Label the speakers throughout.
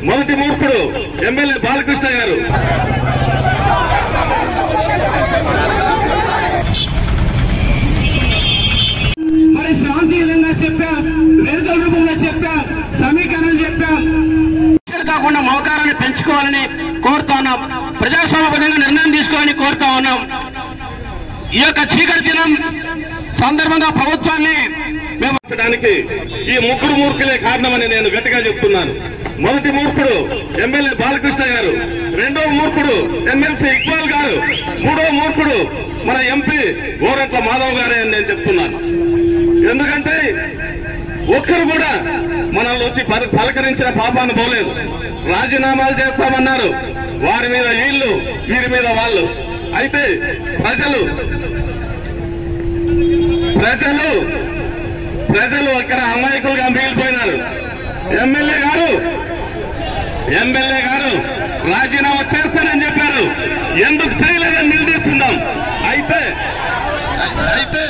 Speaker 1: మొదటి మూర్ఖుడు ఎమ్మెల్యే బాలకృష్ణ గారు
Speaker 2: మరి శాంతియుతంగా చెప్పాం వేదికల రూపంలో చెప్పాం సమీకరణలు చెప్పాం కాకుండా మమకారాన్ని పెంచుకోవాలని కోరుతా ఉన్నాం ప్రజాస్వామ్యబద్ధంగా నిర్ణయం తీసుకోవాలని కోరుతా ఉన్నాం ఈ యొక్క చీకటి దినం సందర్భంగా ప్రభుత్వాన్ని మేము
Speaker 1: మార్చడానికి ఈ ముగ్గురు మూర్ఖులే కారణమని నేను గట్టిగా చెప్తున్నాను మొదటి మూర్ఖుడు ఎమ్మెల్యే బాలకృష్ణ గారు రెండవ మూర్ఖుడు ఎమ్మెల్సీ ఇక్బాల్ గారు మూడవ మూర్ఖుడు మన ఎంపీ గోరంట్ల మాధవ్ గారే అని నేను చెప్తున్నాను ఎందుకంటే ఒక్కరు కూడా మనల్ని వచ్చి పల- పలకరించిన పాపాన్ని పోలేదు రాజీనామాలు చేస్తామన్నారు వారి మీద వీళ్ళు వీరి మీద వాళ్ళు అయితే ప్రజలు ప్రజలు ప్రజలు ఇక్కడ అమాయకులుగా మిగిలిపోయినారు ఎమ్మెల్యే గారు ఎమ్మెల్యే గారు రాజీనామా చేస్తానని చెప్పారు ఎందుకు చేయలేదని నిలదీస్తున్నాం అయితే అయితే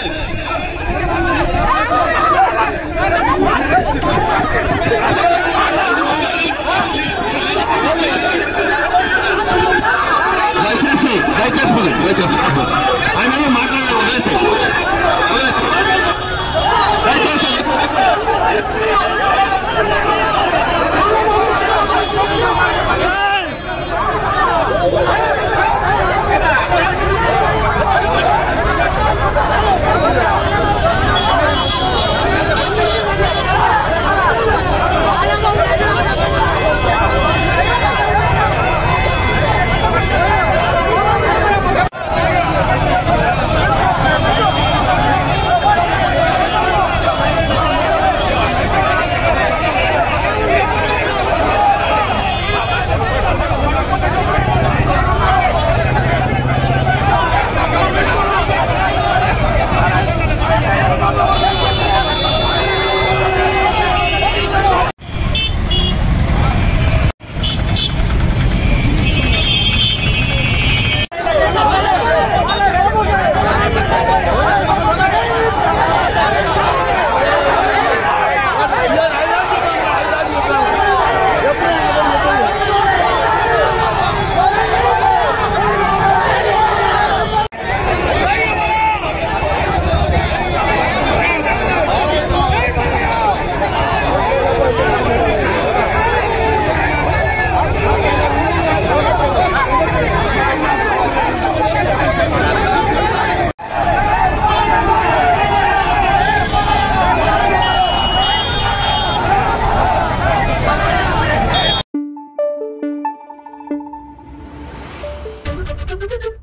Speaker 1: దయచేసి దయచేసి పోనీ, దయచేసి ఆయన ఏమో మాట్లాడారు వదిలేసి వదిలేసి దయచేసి
Speaker 3: Thank you.